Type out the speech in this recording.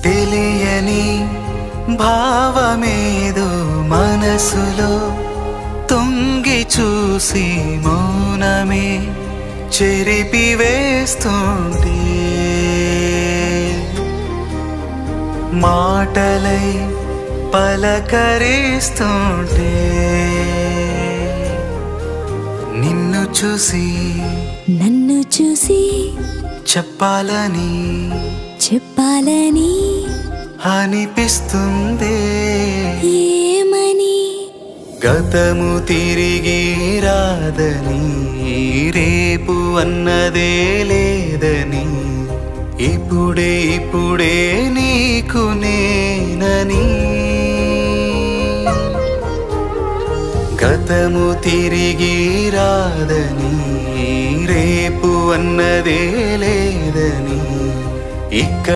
తెలియని భావమేదో మనసులో తొంగి చూసి మౌనమే చెరిపి వేస్తుంటే మాటలై పలకరిస్తుంటే నిన్ను చూసి నన్ను చూసి చెప్పాలని చెప్పాలని అనిపిస్తుంది ఏమని గతము తిరిగి రాదని రేపు అన్నదే లేదని ఇప్పుడే ఇప్పుడే నీకు నేనని గతము తిరిగి రాదని రేపు అన్నదే లేదని ఇక్క